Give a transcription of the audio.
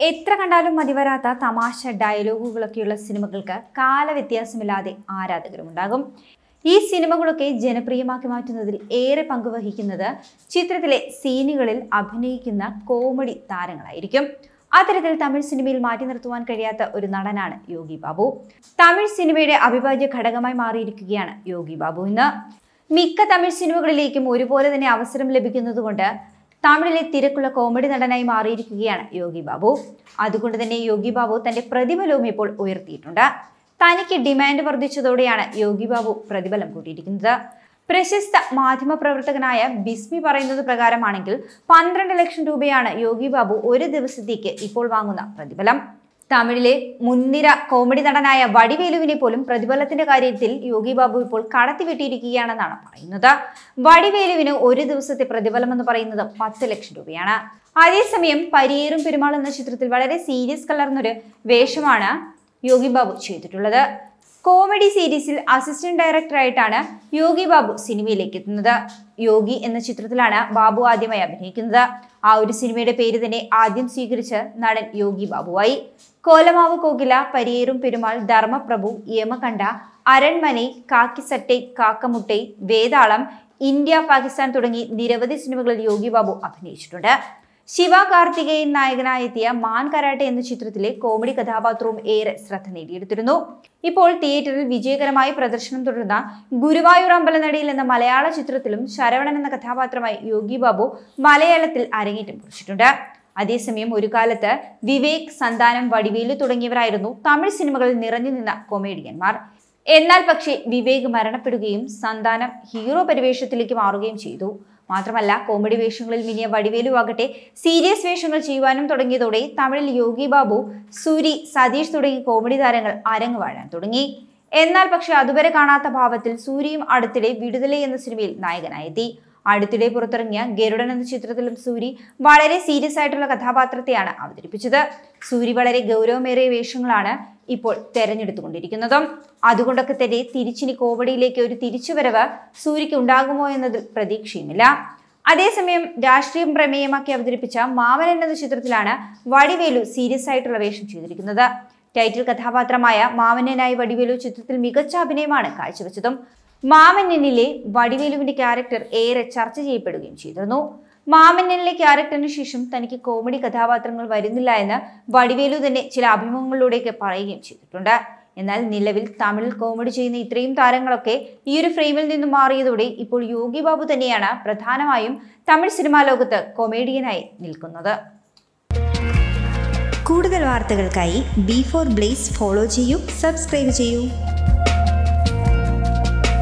എത്ര കണ്ടാലും മതിവരാത്ത തമാശ ഡയലോഗുകളൊക്കെയുള്ള സിനിമകൾക്ക് കാലവ്യത്യാസമില്ലാതെ ആരാധകരുമുണ്ടാകും ഈ സിനിമകളൊക്കെ ജനപ്രിയമാക്കി മാറ്റുന്നതിൽ ഏറെ പങ്കുവഹിക്കുന്നത് ചിത്രത്തിലെ സീനുകളിൽ അഭിനയിക്കുന്ന കോമഡി താരങ്ങളായിരിക്കും അത്തരത്തിൽ തമിഴ് സിനിമയിൽ മാറ്റി നിർത്തുവാൻ കഴിയാത്ത ഒരു നടനാണ് യോഗി ബാബു തമിഴ് സിനിമയുടെ അവിഭാജ്യ ഘടകമായി മാറിയിരിക്കുകയാണ് യോഗി ബാബു ഇന്ന് മിക്ക തമിഴ് സിനിമകളിലേക്കും ഒരുപോലെ തന്നെ അവസരം ലഭിക്കുന്നതുകൊണ്ട് തമിഴിലെ തിരക്കുള്ള കോമഡി നടനായി മാറിയിരിക്കുകയാണ് യോഗി ബാബു അതുകൊണ്ട് തന്നെ യോഗി ബാബു തന്റെ പ്രതിഫലവും ഇപ്പോൾ ഉയർത്തിയിട്ടുണ്ട് തനിക്ക് ഡിമാൻഡ് വർദ്ധിച്ചതോടെയാണ് യോഗി ബാബു പ്രതിഫലം കൂട്ടിയിരിക്കുന്നത് പ്രശസ്ത മാധ്യമപ്രവർത്തകനായ ബിസ്മി പറയുന്നത് പ്രകാരമാണെങ്കിൽ പന്ത്രണ്ട് ലക്ഷം രൂപയാണ് യോഗി ബാബു ഒരു ദിവസത്തേക്ക് ഇപ്പോൾ വാങ്ങുന്ന പ്രതിഫലം തമിഴിലെ മുൻനിര കോമഡി നടനായ വടിവേലുവിനെ പോലും പ്രതിഫലത്തിന്റെ കാര്യത്തിൽ യോഗി ബാബു ഇപ്പോൾ കടത്തിവിട്ടിരിക്കുകയാണെന്നാണ് പറയുന്നത് വടിവേലുവിന് ഒരു ദിവസത്തെ പ്രതിഫലം എന്ന് പറയുന്നത് പത്ത് ലക്ഷം രൂപയാണ് അതേസമയം പരിയേറും പെരുമാൾ എന്ന ചിത്രത്തിൽ വളരെ സീരിയസ് കലർന്നൊരു വേഷമാണ് യോഗി ബാബു ചെയ്തിട്ടുള്ളത് കോമഡി സീരീസിൽ അസിസ്റ്റന്റ് ഡയറക്ടറായിട്ടാണ് യോഗി ബാബു സിനിമയിലേക്ക് എത്തുന്നത് യോഗി എന്ന ചിത്രത്തിലാണ് ബാബു ആദ്യമായി അഭിനയിക്കുന്നത് ആ ഒരു സിനിമയുടെ പേര് തന്നെ ആദ്യം സ്വീകരിച്ച് നടൻ യോഗി ബാബുവായി കോലമാവ് കോകില പരിയേറും പെരുമാൾ ധർമ്മപ്രഭു യമകണ്ഠ അരൺമനെ കാക്കിസട്ടെ കാക്കമുട്ടെ വേതാളം ഇന്ത്യ പാകിസ്ഥാൻ തുടങ്ങി നിരവധി സിനിമകളിൽ യോഗി ബാബു അഭിനയിച്ചിട്ടുണ്ട് ശിവ കാർത്തികേയൻ നായകനായെത്തിയ മാൻ കരാട്ടെ എന്ന ചിത്രത്തിലെ കോമഡി കഥാപാത്രവും ഏറെ ശ്രദ്ധ നേടിയെടുത്തിരുന്നു ഇപ്പോൾ തിയേറ്ററിൽ വിജയകരമായി പ്രദർശനം തുടരുന്ന ഗുരുവായൂർ അമ്പലനടിയിൽ എന്ന മലയാള ചിത്രത്തിലും ശരവണൻ എന്ന കഥാപാത്രമായി യോഗി ബാബു മലയാളത്തിൽ അരങ്ങേറ്റം കുറിച്ചിട്ടുണ്ട് അതേസമയം ഒരു കാലത്ത് വിവേക് സന്താനം വടിവേലു തുടങ്ങിയവരായിരുന്നു തമിഴ് സിനിമകളിൽ നിറഞ്ഞു നിന്ന കൊമേഡിയന്മാർ എന്നാൽ പക്ഷേ വിവേക് മരണപ്പെടുകയും സന്താനം ഹീറോ പരിവേഷത്തിലേക്ക് മാറുകയും ചെയ്തു മാത്രമല്ല കോമഡി വേഷങ്ങളിൽ മിനിയ വടിവേലു ആകട്ടെ സീരിയസ് വേഷങ്ങൾ ചെയ്യുവാനും തുടങ്ങിയതോടെ തമിഴിൽ യോഗി ബാബു സൂരി സതീഷ് തുടങ്ങി കോമഡി താരങ്ങൾ അരങ്ങുവാഴാൻ തുടങ്ങി എന്നാൽ പക്ഷെ അതുവരെ കാണാത്ത ഭാവത്തിൽ സൂര്യയും അടുത്തിടെ വിടുതലൈ എന്ന സിനിമയിൽ നായകനായെത്തി അടുത്തിടെ പുറത്തിറങ്ങിയ ഗരുഡൻ എന്ന ചിത്രത്തിലും സൂരി വളരെ സീരിയസ് ആയിട്ടുള്ള കഥാപാത്രത്തെയാണ് അവതരിപ്പിച്ചത് സൂരി വളരെ ഗൗരവമേറിയ വേഷങ്ങളാണ് ഇപ്പോൾ തെരഞ്ഞെടുത്തുകൊണ്ടിരിക്കുന്നതും അതുകൊണ്ടൊക്കെ തന്നെ തിരിച്ചിനി കോമഡിയിലേക്ക് ഒരു തിരിച്ചുവരവ് സൂര്യക്ക് ഉണ്ടാകുമോ എന്നതിൽ പ്രതീക്ഷയുമില്ല അതേസമയം രാഷ്ട്രീയം പ്രമേയമാക്കി അവതരിപ്പിച്ച മാമനൻ എന്ന ചിത്രത്തിലാണ് വടിവേലു സീരിയസ് ആയിട്ടുള്ള വേഷം ചെയ്തിരിക്കുന്നത് ടൈറ്റിൽ കഥാപാത്രമായ മാമന്നനായി വടിവേലു ചിത്രത്തിൽ മികച്ച അഭിനയമാണ് കാഴ്ചവെച്ചതും മാമന്നനിലെ വടിവേലുവിന്റെ ക്യാരക്ടർ ഏറെ ചർച്ച ചെയ്യപ്പെടുകയും ചെയ്തിരുന്നു മാമന്നനിലെ ക്യാരക്ടറിന് ശേഷം തനിക്ക് കോമഡി കഥാപാത്രങ്ങൾ വരുന്നില്ല എന്ന് വടിവേലു തന്നെ ചില അഭിമുഖങ്ങളിലൂടെയൊക്കെ പറയുകയും ചെയ്തിട്ടുണ്ട് എന്നാൽ നിലവിൽ തമിഴിൽ കോമഡി ചെയ്യുന്ന ഇത്രയും താരങ്ങളൊക്കെ ഈ ഒരു ഫ്രെയിമിൽ നിന്നും മാറിയതോടെ ഇപ്പോൾ യോഗി ബാബു തന്നെയാണ് പ്രധാനമായും തമിഴ് സിനിമാ ലോകത്ത് കൊമേഡിയനായി നിൽക്കുന്നത് കൂടുതൽ വാർത്തകൾക്കായി ബി ഫോർ ബ്ലേസ് ഫോളോ ചെയ്യൂ സബ്സ്ക്രൈബ് ചെയ്യൂ